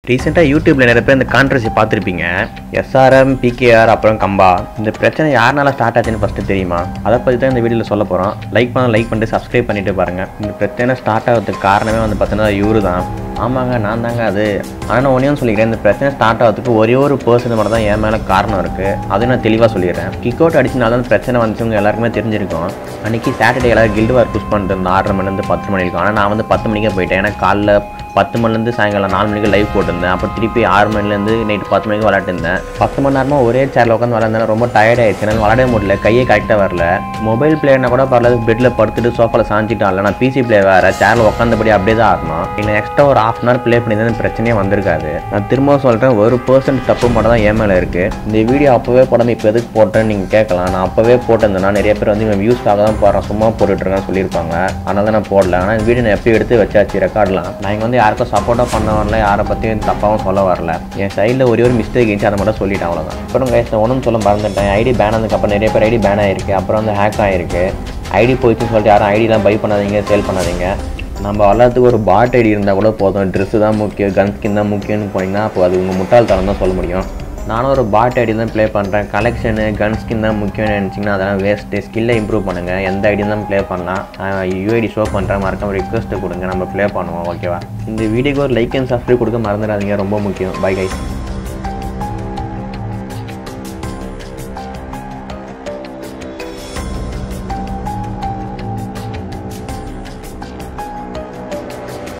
ரீசெண்டாக யூடியூப்பில் நிறைய பேர் இந்த கான்ட்ரவர்சி பார்த்துருப்பீங்க எஸ்ஆர்எம் பிகேஆர் அப்புறம் கம்பா இந்த பிரச்சனை யாருனால ஸ்டார்ட் ஆச்சுன்னு ஃபஸ்ட்டு தெரியுமா அதை பற்றி தான் இந்த வீடியோவில் சொல்ல போகிறோம் லைக் பண்ண லைக் பண்ணிட்டு சப்ஸ்கிரைப் பண்ணிட்டு பாருங்கள் இந்த பிரச்சனை ஸ்டார்ட் ஆகிறதுக்கு காரணமே வந்து பார்த்தீங்கன்னா இவரு தான் ஆமாங்க நான் தாங்க அது ஆனால் நான் ஒன்றே சொல்லிக்கிறேன் இந்த பிரச்சனை ஸ்டார்ட் ஆகிறதுக்கு ஒரே ஒரு பர்சன் மட்டும் தான் என் மேலே காரணம் இருக்குது அதை நான் தெளிவாக சொல்லிடுறேன் கிக் அவுட் அடிச்சனால தான் பிரச்சனை வந்துச்சுங்க எல்லாருக்குமே தெரிஞ்சிருக்கும் அன்றைக்கி சாட்டர்டே எல்லாரும் கில்டு வார் புஷ் பண்ணிட்டு இருந்தோம் ஆறரை மணிலேருந்து பத்து மணி இருக்கும் ஆனால் நான் வந்து பத்து மணிக்கே போயிட்டேன் ஏன்னா காலைல பத்து மணிலேருந்து சாயங்காலம் நாலு மணிக்கு லைவ் போட்டிருந்தேன் அப்புறம் திருப்பி ஆறு மணிலேருந்து நைட்டு பத்து மணிக்கு விளாட்டுருந்தேன் பத்து மணி நேரமாக ஒரே சேரில் உட்காந்து விளாண்டேன் ரொம்ப டயர்ட் ஆயிடுச்சு எனக்கு விளாடவே முடியல கையே கரெக்டாக வரல மொபைல் பிளேயர்னா கூட பரவாயில்ல பெட்டில் படுத்துட்டு சோஃபாவில் சாஞ்சிட்டு ஆடல நான் பிசி பிளே வேறு சேரில் உட்காந்தபடி அப்படியே தான் ஆடணும் இல்லை எக்ஸ்ட்ரா ஒரு ஹாஃப் அன் ஹவர் ப்ளே பண்ணி தான் பிரச்சனையே வந்திருக்காது நான் திரும்ப சொல்கிறேன் ஒரு பர்சன்ட் தப்பு மட்டும் தான் என் மேலே இருக்குது இந்த வீடியோ அப்போவே போடாமல் இப்போ எதுக்கு போட்டேன்னு நீங்கள் கேட்கலாம் நான் அப்போவே போட்டிருந்தேன்னா நிறைய பேர் வந்து இவன் வியூஸ்க்காக தான் போடுறேன் சும்மா போட்டுட்ருக்கேன்னு சொல்லியிருப்பாங்க அதனால தான் நான் போடல ஆனால் இந்த வீடியோ நான் எப்பயும் எடுத்து வச்சாச்சு ரெக்கார்ட்லாம் நான் இங்கே வந்து யாருக்கும் சப்போர்ட்டாக பண்ண வரல யாரை பற்றியும் தப்பாகவும் சொல்ல வரல என் சைடில் ஒரே ஒரு மிஸ்டேக் இருந்துச்சு அதை மட்டும் சொல்லிட்டேன் அவ்வளோதான் அப்புறம் கைஸ் நான் ஒன்றும் சொல்ல மறந்துட்டேன் ஐடி பேன் ஆனதுக்கப்புறம் நிறைய பேர் ஐடி பேன் ஆயிருக்கு அப்புறம் வந்து ஹேக் ஆயிருக்கு ஐடி போயிடுச்சுன்னு சொல்லிட்டு யாரும் ஐடிலாம் பை பண்ணாதீங்க சேல் பண்ணாதீங்க நம்ம வளர்த்துக்கு ஒரு பாட் ஐடி இருந்தால் கூட போதும் ட்ரெஸ்ஸு தான் முக்கியம் கன் ஸ்கின் தான் முக்கியம்னு போனீங்கன்னா அப்போ அது உங்கள் முட்டாள்தனம் தான் சொல்ல முடியும் நானும் ஒரு பாட் ஐடி தான் ப்ளே பண்ணுறேன் கலெக்ஷனு கன் ஸ்கின் தான் முக்கியம்னு நினச்சிங்கன்னா அதெல்லாம் வேஸ்ட்டு ஸ்கில்லை இம்ப்ரூவ் பண்ணுங்கள் எந்த ஐடி தான் ப்ளே பண்ணலாம் யூஐடி ஷோ பண்ணுறேன் மறக்காம ரிக்வஸ்ட்டு கொடுங்க நம்ம ப்ளே பண்ணுவோம் ஓகேவா இந்த வீடியோக்கு ஒரு லைக் அண்ட் சப்ஸ்கிரைப் கொடுக்க மறந்துடாதீங்க ரொம்ப முக்கியம் பை கைஸ்